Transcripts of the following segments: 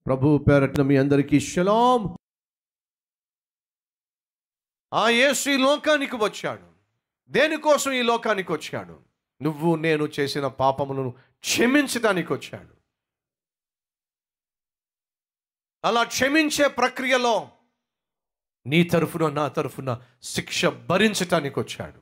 ప్రభు పేరట్న మీ అందరికీ షలాం ఆ యేసు ఈ లోకానికి వచ్చాడు దేనికోసం ఈ లోకానికి వచ్చాడు నువ్వు నేను చేసిన పాపములను క్షమించడానికి వచ్చాడు అలా క్షమించే ప్రక్రియలో నీ తరఫున నా తరఫున శిక్ష భరించటానికి వచ్చాడు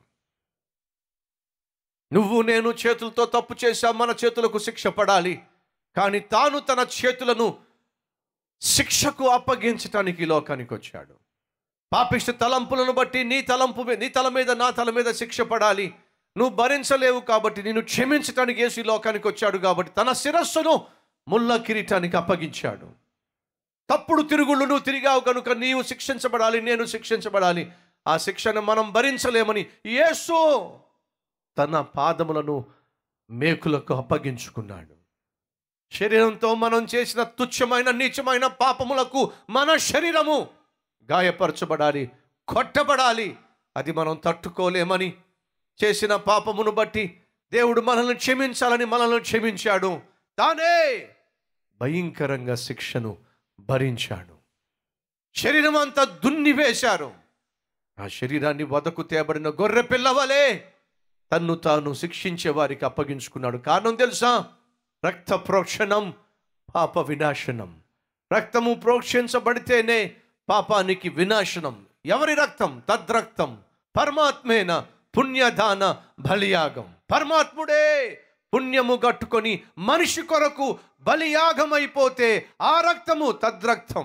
నువ్వు నేను చేతులతో తప్పు చేశా మన చేతులకు శిక్ష పడాలి కానీ తాను తన చేతులను శిక్షకు అప్పగించటానికి ఈ లోకానికి వచ్చాడు పాపిష్ట తలంపులను బట్టి నీ తలంపు మీ- నీ తల మీద నా తల మీద శిక్ష పడాలి నువ్వు భరించలేవు కాబట్టి నిన్ను క్షమించటానికి యేసు ఈ లోకానికి వచ్చాడు కాబట్టి తన శిరస్సును ముళ్ళ కిరీటానికి అప్పగించాడు తప్పుడు తిరుగుళ్ళు నువ్వు తిరిగావు కనుక నీవు శిక్షించబడాలి నేను శిక్షించబడాలి ఆ శిక్షను మనం భరించలేమని యేసు తన పాదములను మేకులకు అప్పగించుకున్నాడు శరీరంతో మనం చేసిన తుచ్చమైన నీచమైన పాపములకు మన శరీరము గాయపరచబడాలి కొట్టబడాలి అది మనం తట్టుకోలేమని చేసిన పాపమును బట్టి దేవుడు మనల్ని క్షమించాలని మనల్ని క్షమించాడు తానే భయంకరంగా శిక్షను భరించాడు శరీరం అంతా దున్ని వేశారు ఆ శరీరాన్ని వదకు తేబడిన గొర్రె పిల్లవలే తన్ను తాను శిక్షించే వారికి అప్పగించుకున్నాడు కారణం తెలుసా రక్త ప్రోక్షణం పాప వినాశనం రక్తము ప్రోక్షించబడితేనే పాపానికి వినాశనం ఎవరి రక్తం తద్రక్తం పరమాత్మేన పుణ్యదాన బలియాగం పరమాత్ముడే పుణ్యము కట్టుకొని మనిషి కొరకు బలియాగం అయిపోతే ఆ రక్తము తద్రక్తం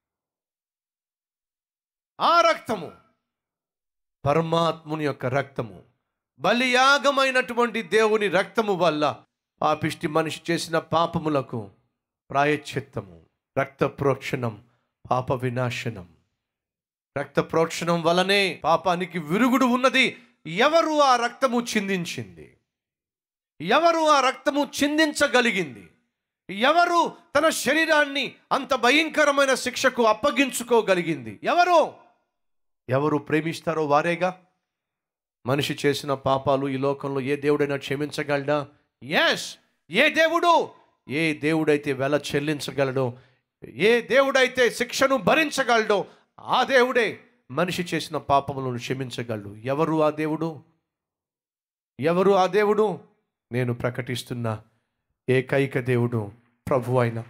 ఆ రక్తము పరమాత్ముని యొక్క రక్తము బలియాగమైనటువంటి దేవుని రక్తము వల్ల పాపిష్టి మనిషి చేసిన పాపములకు ప్రాయశ్చిత్తము రక్త ప్రోక్షణం పాప వినాశనం రక్త ప్రోక్షణం వలనే పాపానికి విరుగుడు ఉన్నది ఎవరు ఆ రక్తము చిందించింది ఎవరు ఆ రక్తము చిందించగలిగింది ఎవరు తన శరీరాన్ని అంత భయంకరమైన శిక్షకు అప్పగించుకోగలిగింది ఎవరు ఎవరు ప్రేమిస్తారో వారేగా మనిషి చేసిన పాపాలు ఈ లోకంలో ఏ దేవుడైనా క్షమించగలడా ఎస్ ఏ దేవుడు ఏ దేవుడైతే వెల చెల్లించగలడో ఏ దేవుడైతే శిక్షను భరించగలడో ఆ దేవుడే మనిషి చేసిన పాపములను క్షమించగలడు ఎవరు ఆ దేవుడు ఎవరు ఆ దేవుడు నేను ప్రకటిస్తున్న ఏకైక దేవుడు ప్రభు అయిన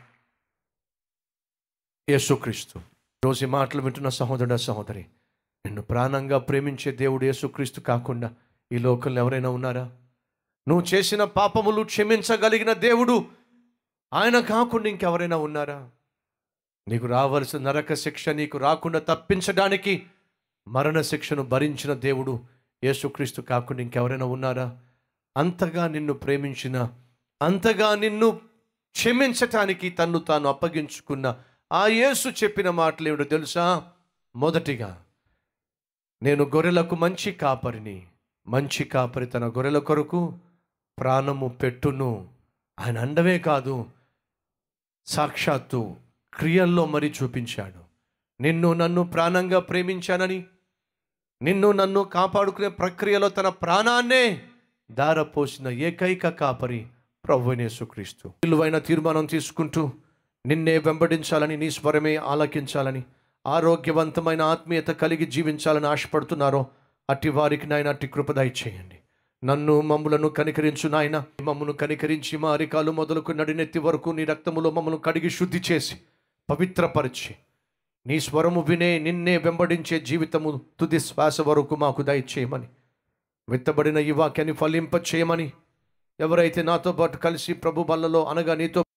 యేసుక్రీస్తు రోజు ఈ మాటలు వింటున్న సహోదరుడ సహోదరి నిన్ను ప్రాణంగా ప్రేమించే దేవుడు యేసుక్రీస్తు కాకుండా ఈ లోకంలో ఎవరైనా ఉన్నారా నువ్వు చేసిన పాపములు క్షమించగలిగిన దేవుడు ఆయన కాకుండా ఇంకెవరైనా ఉన్నారా నీకు రావలసిన నరక శిక్ష నీకు రాకుండా తప్పించడానికి మరణ శిక్షను భరించిన దేవుడు యేసుక్రీస్తు కాకుండా ఇంకెవరైనా ఉన్నారా అంతగా నిన్ను ప్రేమించిన అంతగా నిన్ను క్షమించటానికి తన్ను తాను అప్పగించుకున్న ఆ యేసు చెప్పిన మాటలు ఏమిటో తెలుసా మొదటిగా నేను గొర్రెలకు మంచి కాపరిని మంచి కాపరి తన గొర్రెల కొరకు ప్రాణము పెట్టును ఆయన అండమే కాదు సాక్షాత్తు క్రియల్లో మరి చూపించాడు నిన్ను నన్ను ప్రాణంగా ప్రేమించానని నిన్ను నన్ను కాపాడుకునే ప్రక్రియలో తన ప్రాణాన్నే దారపోసిన ఏకైక కాపరి ప్రభునేసుక్రీస్తు విలువైన తీర్మానం తీసుకుంటూ నిన్నే వెంబడించాలని నీ స్వరమే ఆలకించాలని ఆరోగ్యవంతమైన ఆత్మీయత కలిగి జీవించాలని ఆశపడుతున్నారో అట్టి వారికి నాయన అట్టి కృపదాయి చేయండి నన్ను మమ్ములను కనికరించు నాయన మమ్మను కనికరించి మా అరికాలు మొదలుకు నడినెత్తి వరకు నీ రక్తములో మమ్మను కడిగి శుద్ధి చేసి పవిత్రపరిచి నీ స్వరము వినే నిన్నే వెంబడించే జీవితము తుది శ్వాస వరకు మాకు దయచేయమని విత్తబడిన ఈ వాక్యాన్ని ఫలింప చేయమని ఎవరైతే నాతో పాటు కలిసి ప్రభు బల్లలో అనగా నీతో